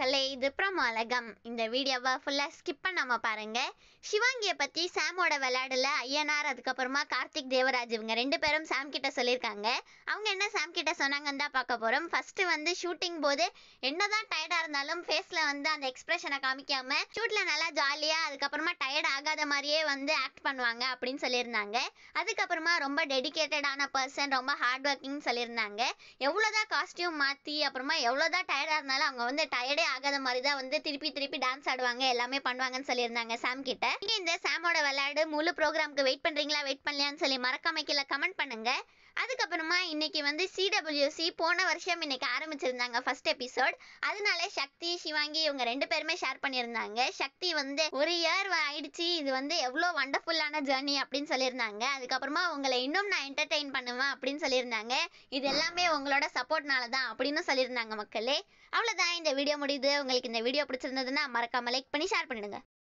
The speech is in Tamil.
மக்களே இது பிரமாலகம் இந்த வீடியோவை ஃபுல்லாக ஸ்கிப் பண்ணாம பாருங்க சிவாங்கியை பற்றி சாமோட விளையாடல ஐயனார் அதுக்கப்புறமா கார்த்திக் தேவராஜ் இவங்க ரெண்டு பேரும் சாம் கிட்ட சொல்லியிருக்காங்க அவங்க என்ன சாம் கிட்ட சொன்னாங்கன்னு தான் பார்க்க போகிறோம் ஃபர்ஸ்ட் வந்து ஷூட்டிங் போது என்னதான் டயர்டாக இருந்தாலும் ஃபேஸில் வந்து அந்த எக்ஸ்பிரஷனை காமிக்காம ஷூட்டில் நல்லா ஜாலியாக அதுக்கப்புறமா டயர்ட் ஆகாத மாதிரியே வந்து ஆக்ட் பண்ணுவாங்க அப்படின்னு சொல்லியிருந்தாங்க அதுக்கப்புறமா ரொம்ப டெடிகேட்டடான பர்சன் ரொம்ப ஹார்ட் ஒர்க்கிங் சொல்லியிருந்தாங்க எவ்வளோதான் காஸ்டியூம் மாற்றி அப்புறமா எவ்வளோதான் டயர்டாக இருந்தாலும் அவங்க வந்து டயர்டே ஆகாத மாதிரி தான் வந்து திருப்பி திருப்பி டான்ஸ் ஆடுவாங்க எல்லாமே பண்ணுவாங்கன்னு சொல்லியிருந்தாங்க சாம் கிட்ட நீங்க இந்த சாமோட விளையாடு முழு ப்ரோக்ராம்க்கு வெயிட் பண்றீங்களா வெயிட் பண்ணலையான்னு சொல்லி மறக்காம கீழே கமெண்ட் பண்ணுங்க அதுக்கப்புறமா இன்னைக்கு வந்து சிடபிள்யூசி போன வருஷம் இன்னைக்கு ஆரம்பிச்சிருந்தாங்க ஃபர்ஸ்ட் எபிசோட் அதனால சக்தி சிவாங்கி இவங்க ரெண்டு பேருமே ஷேர் பண்ணியிருந்தாங்க சக்தி வந்து ஒரு இயர் ஆயிடுச்சு இது வந்து எவ்வளோ வண்டர்ஃபுல்லான ஜேர்னி அப்படின்னு சொல்லியிருந்தாங்க அதுக்கப்புறமா உங்களை இன்னும் நான் என்டர்டெயின் பண்ணுவேன் அப்படின்னு சொல்லியிருந்தாங்க இது எல்லாமே உங்களோட சப்போர்ட்னால தான் அப்படின்னு சொல்லியிருந்தாங்க மக்களே அவ்வளோதான் இந்த வீடியோ முடியுது உங்களுக்கு இந்த வீடியோ பிடிச்சிருந்ததுன்னா மறக்காம லைக் பண்ணி ஷேர் பண்ணிடுங்க